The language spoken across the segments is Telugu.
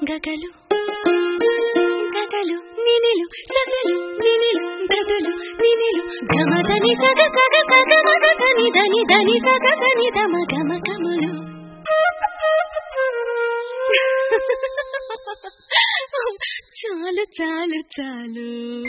గగలు గగలు నినిలు సగలు నినిలు గగలు నినిలు గమదని సగ సగ సగ మగ దని దని దని సగ దని దమ గమ గమలు చాలు చాలు చాలు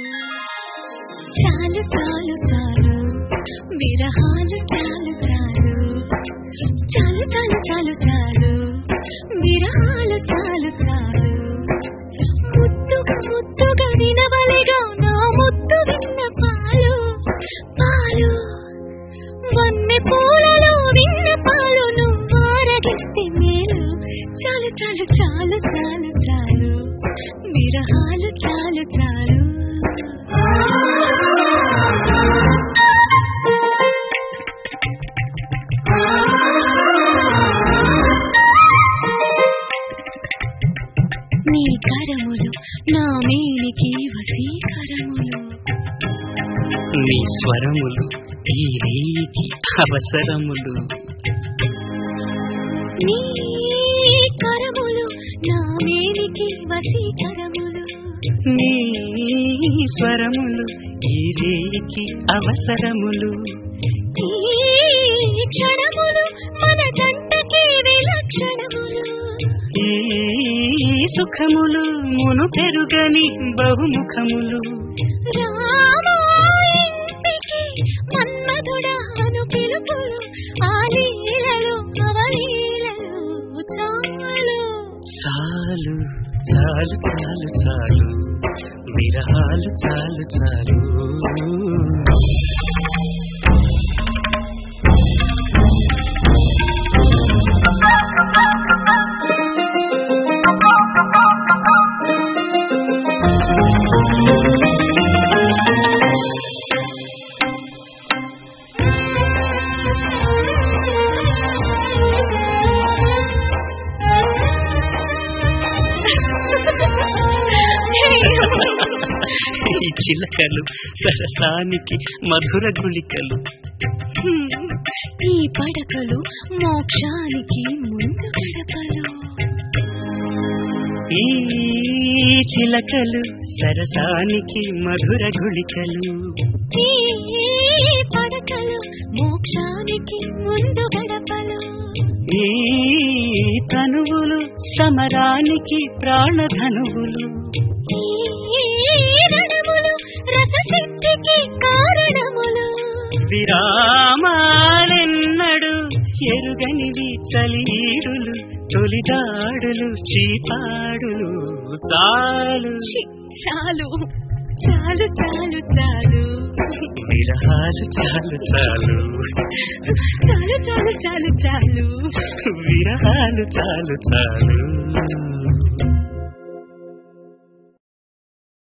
చాలు చాలు చాలు విరహాలు చాలు చాలు చాలు చాలు చాలు చాలు విరహాలు చాలు చాలు ముద్దుగా ముద్దుగా వినవలెగా నా ముద్దు విన్న పాలు పాలు వన్నె పూలలో విన్న పాలు నువ్వు ఆరగిస్తే మేలు చాలు చాలు చాలు చాలు చాలు విరహాలు చాలు చాలు నీ కరములు నా మేనికి వసీకరములు నీ స్వరములు ఈ రీతి అవసరములు నీ కరములు నా మేనికి వసీకరములు నీ స్వరములు ఈ రీతి అవసరములు ఈ క్షణములు మన జంటకి విలక్షణములు ఈ సుఖములు మును పెరుగని బహుముఖములు రామా ఇంటికి మన్మధుడా అను పిలుపులు ఆ లీలలు అవలీలలు చాలు చాలు చాలు చాలు చాలు విరహాలు చాలు చాలు ఈ చిలకలు సరసానికి మధుర గుళికలు ఈ పడకలు మోక్షానికి ముందు గడపలు ఈ చిలకలు సరసానికి మధుర గుళికలు ఈ పడకలు మోక్షానికి ముందు గడపలు ఈ తనువులు సమరానికి ప్రాణధనువులు ఈ రణములు రససిద్ధికి కారణములు విరామాలెన్నడు ఎరుగనివి చలీడులు తొలిదాడులు చీపాడులు చాలు ఛీ, చాలు చాలు చాలు చాలు విరహాలు చాలు చాలు చాలు చాలు చాలు చాలు విరహాలు చాలు చాలు